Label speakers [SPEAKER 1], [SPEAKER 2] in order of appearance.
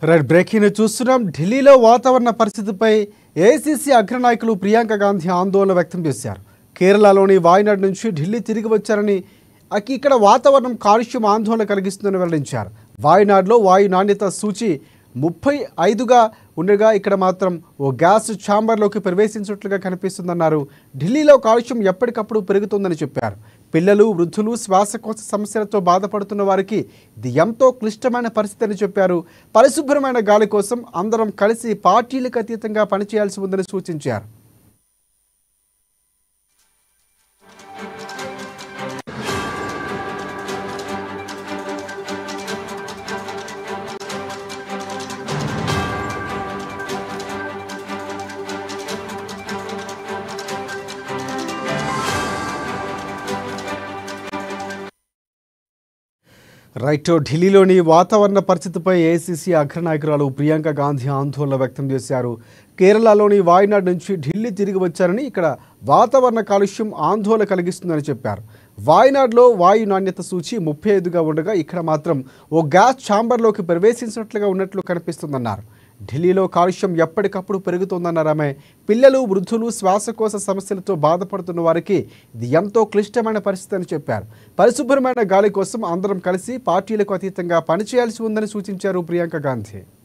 [SPEAKER 1] right breaking చూస్తున్నాం ఢిల్లీలో వాతావరణ పరిస్థితిపై ఏఐసీసీ అగ్రనాయకులు ప్రియాంక గాంధీ ఆందోళన వ్యక్తం చేశారు కేరళలోని వాయనాడ్ నుంచి ఢిల్లీ తిరిగి వచ్చారని అక్- ఇక్కడ వాతావరణం కాలుష్యం ఆందోళన కలిగిస్తుందని వెల్లడించారు వాయనాడ్లో వాయు నాణ్యత సూచి ముప్పై ఐదుగా ఉండగా ఇక్కడ మాత్రం ఓ గ్యాస్ ఛాంబర్లోకి ప్రవేశించినట్లుగా కనిపిస్తుందన్నారు ఢిల్లీలో కాలుష్యం ఎప్పటికప్పుడు పెరుగుతుందని చెప్పారు పిల్లలు వృద్ధులు శ్వాసకోశ సమస్యలతో బాధపడుతున్న వారికి ఇది ఎంతో క్లిష్టమైన పరిస్థితి అని చెప్పారు పరిశుభ్రమైన గాలి కోసం అందరం కలిసి పార్టీలకు అతీతంగా పనిచేయాల్సి ఉందని సూచించారు రైట్ ఢిల్లీలోని వాతావరణ పరిస్థితిపై ఏఐసీసీ అగ్రనాయకురాలు ప్రియాంక గాంధీ ఆందోళన వ్యక్తం చేశారు కేరళలోని వాయనాడ్ నుంచి ఢిల్లీ తిరిగి వచ్చారని ఇక్కడ వాతావరణ కాలుష్యం ఆందోళన కలిగిస్తుందని చెప్పారు వాయనాడ్లో వాయు నాణ్యత సూచి ముప్పై ఐదుగా ఉండగా ఇక్కడ మాత్రం ఓ గ్యాస్ ఛాంబర్లోకి ప్రవేశించినట్లుగా ఉన్నట్లు కనిపిస్తుందన్నారు ఢిల్లీలో కాలుష్యం ఎప్పటికప్పుడు పెరుగుతోందన్నారు ఆమె పిల్లలు వృద్ధులు శ్వాసకోశ సమస్యలతో బాధపడుతున్న వారికి ఇది ఎంతో క్లిష్టమైన పరిస్థితి అని చెప్పారు పరిశుభ్రమైన గాలి కోసం అందరం కలిసి పార్టీలకు అతీతంగా పనిచేయాల్సి ఉందని సూచించారు ప్రియాంక గాంధీ